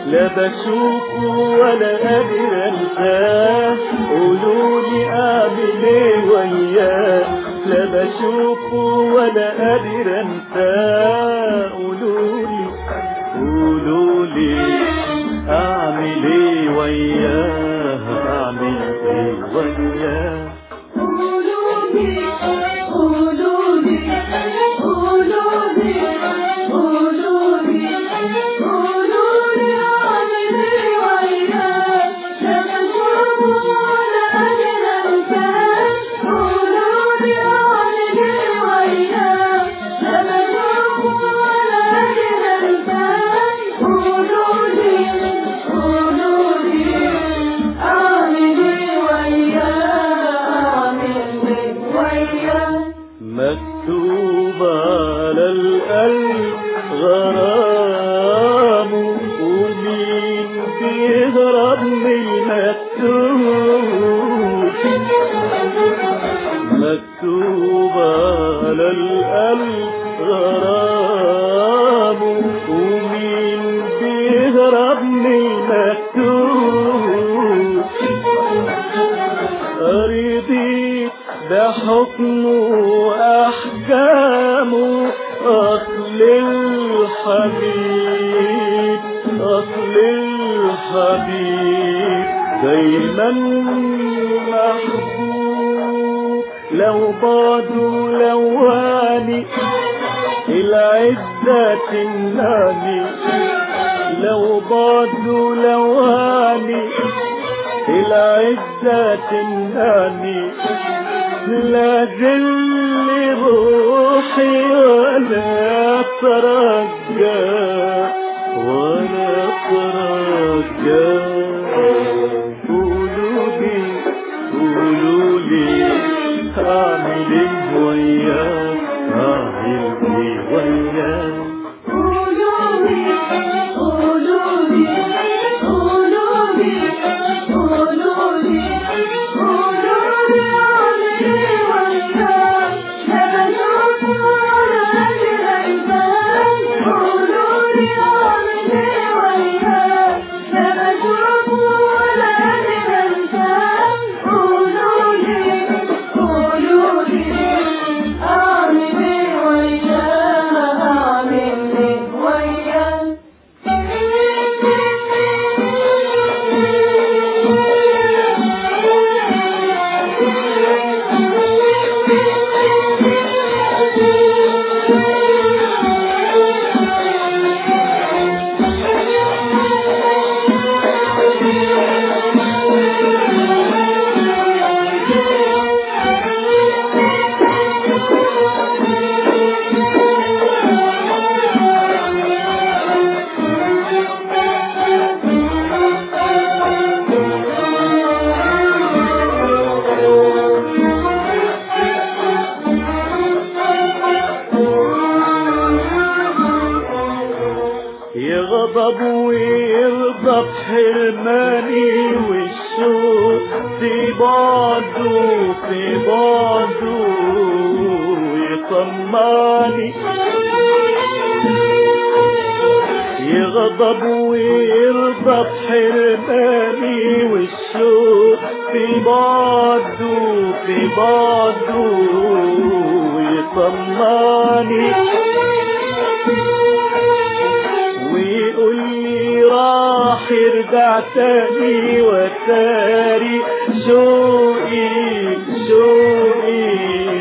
لا بشوفه ولا قادر انساه قولوا لي اعمل ايه وياه لا بشوفه ولا قادر انساه قولوا لي قولوا لي اعمل ايه وياه اعمل ايه وياه قولوا لي قولوا لي قولوا لي قولوا لي قولوا لي اعمل ايه وياك لا بشوفه ولا قادر انساه قولوا لي اعمل ايه وياك لا بشوفه ولا قادر انساه قولوا لي قولوا لي اعمل ايه وياك اعمل ايه وياك مكتوب على القلب غرام ومين بيهرب من المكتوب مكتوب على القلب غرام ومين بيهرب من المكتوب رضيت بحكمه وأحكامه أصل الحبيب أصل الحبيب دايما محبوب لو بعده لواني العزة تملاني لو بعده لواني العزة تملاني لا ذل روحي ولا ترجى ولا ترجى قولوا لي قولوا لي اعمل ايه وياك اعمل ايه وياك قولوا لي قولوا لي قولوا لي قولوا لي قولوا لي اعمل ايه وياك لا بشوفه ولا قادر انساه قولوا لي اعمل ايه وياك لا بشوفه ولا قادر انساه قولوا لي قولوا لي اعمل ايه وياك اعمل ايه وياك يغضب ويرضى بحرماني والشوق في بعده في بعده يطمعني يغضب ويرضى بحرماني والشوق في بعده في بعده يطمعني ويقول لي راح ارجع تاني وتاري شوقي شوقي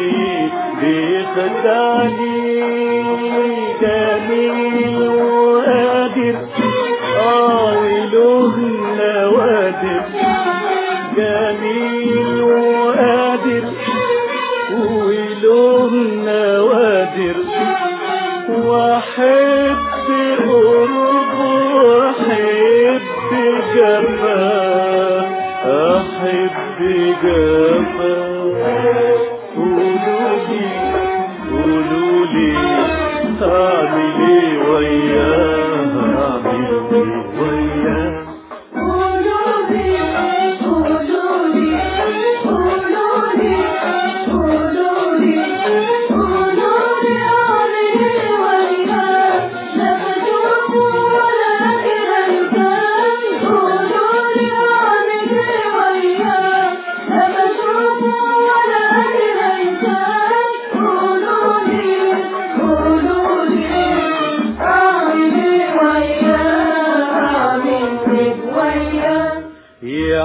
بيخدعني جميل وقادر اه وله نوادر جميل وقادر وله نوادر واحب قرب واحب جفا احب جفا قولوا لي قولوا لي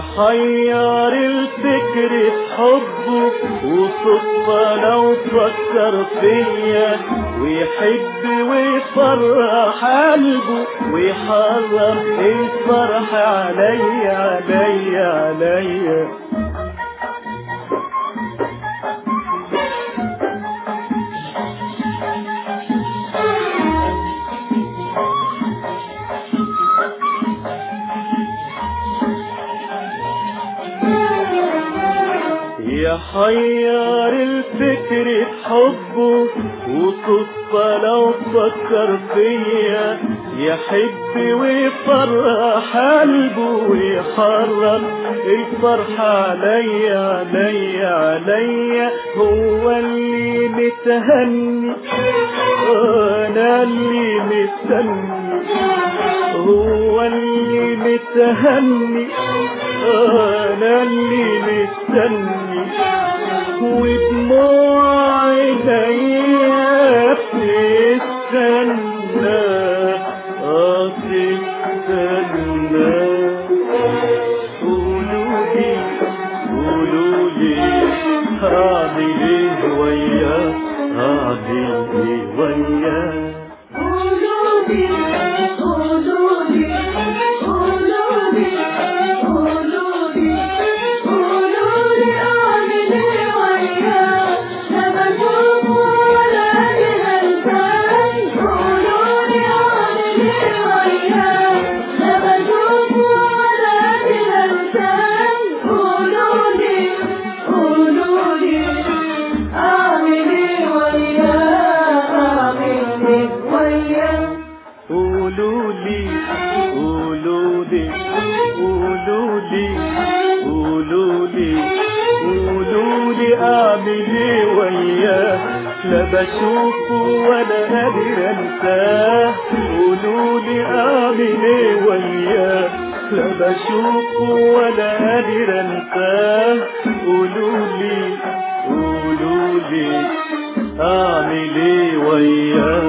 يحير الفكر حبه وصدفة لو فكر فيا ويحب ويفرح قلبه ويحرم الفرح عليا عليا عليا يحير الفكر حبه وصدفة لو فكر فيا يحب ويفرح قلبه ويحرم الفرح عليا عليا عليا هو اللي متهني انا اللي مستني هو اللي متهني انا اللي مستني ودموع عينيا بتستنى اه تستنى قولوا لي قولوا لي هعمل ايه وياه هعمل ايه وياه قولولي قولولي قولولي قولولي قولولي أعمل إيه وياه لا بشوفه ولا بهلكان قولولي أعمل إيه وياه لا بشوفه ولا بهلكان قولولي قولولي أعمل إيه وياه أعمل إيه وياه قولوا لي قولوا لي قولوا لي قولوا لي قولوا لي اعمل ايه وياه لا بشوفه ولا قادر انساه قولوا لي اعمل ايه وياه لا بشوفه ولا قادر انساه قولوا لي قولوا لي اعمل ايه وياه